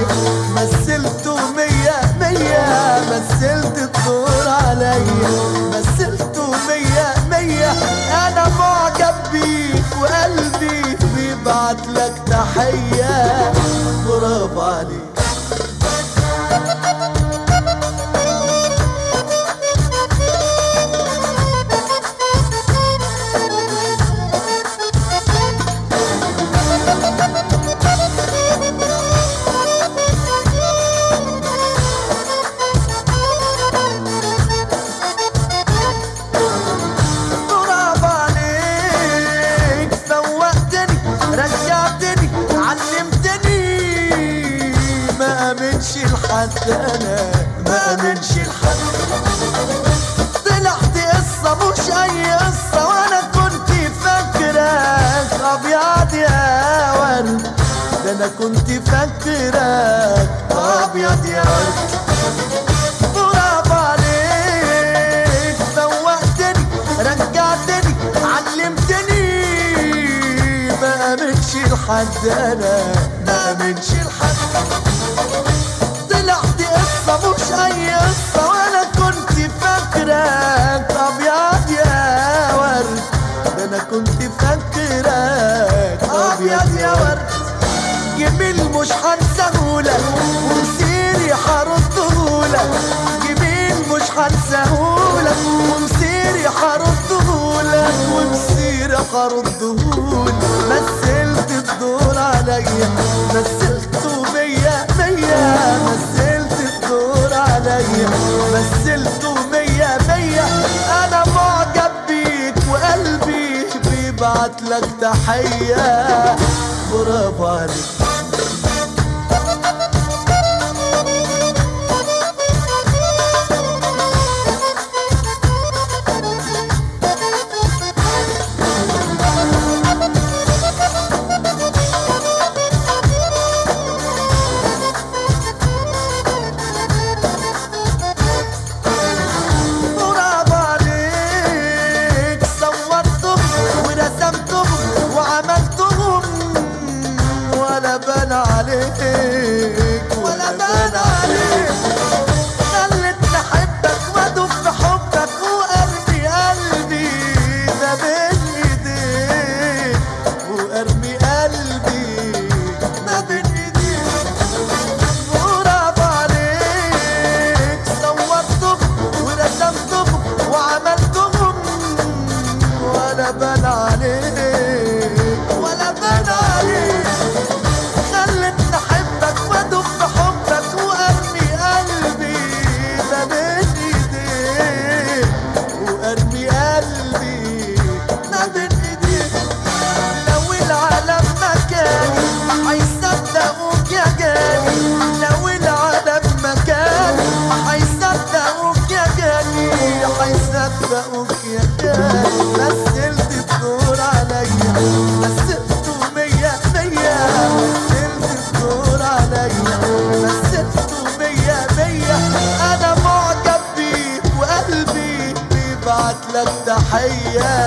عليك مثلته مية مية مثلت الدور عليا مثلته مية مية انا معجب بيك وقلبي بيبعت لك تحية برافو عليك برافو عليك فوقتني رجعتني علمتني ما امنش لحد انا ما امنش لحد طلعت قصة مش اي قصة وانا كنت فاكرك ابيض يا ورد ده انا كنت فاكرك ابيض يا ورد برافو عليك فوقتني رجعتني علمتني ما امنش لحد انا ما امنش لحد طلعت قصة مش اي قصة وانا كنت فاكرك ابيض يا ورد ده انا كنت فاكرك ابيض يا ورد جميل مش هنساهولك ومسيري هردهولك جميل مش هنساهولك ومسيري هردهولك ومسيري هردهولك مثلت الدور عليا مثلته مية مية مثلت الدور عليا مثلته مية مية انا معجب بيك وقلبي بيبعت لك تحية برافو عليك برافو عليك صورتهم ورسمتهم وعملتهم ولا بان عليك ولا بان عليك خلتني احبك وادوب في حبك وارمي قلبي ما بين ايديك وارمي قلبي ما بين ايديك برافو عليك صورتهم ورسمتهم وعملتهم ولا بان عليك ولا بان عليك خلتني احبك وادوب في حبك وارمي قلبي ما بين ايديك وارمي قلبي ما بين ايديك لو العالم مكاني هيصدقوك يا جاني لو العالم مكاني هيصدقوك يا جاني هيصدقوك يا جاني مثلت الدور عليا مثلته مية مية مثلت الدور عليا مثلته مية مية أنا معجب بيك وقلبي بيبعت لك تحية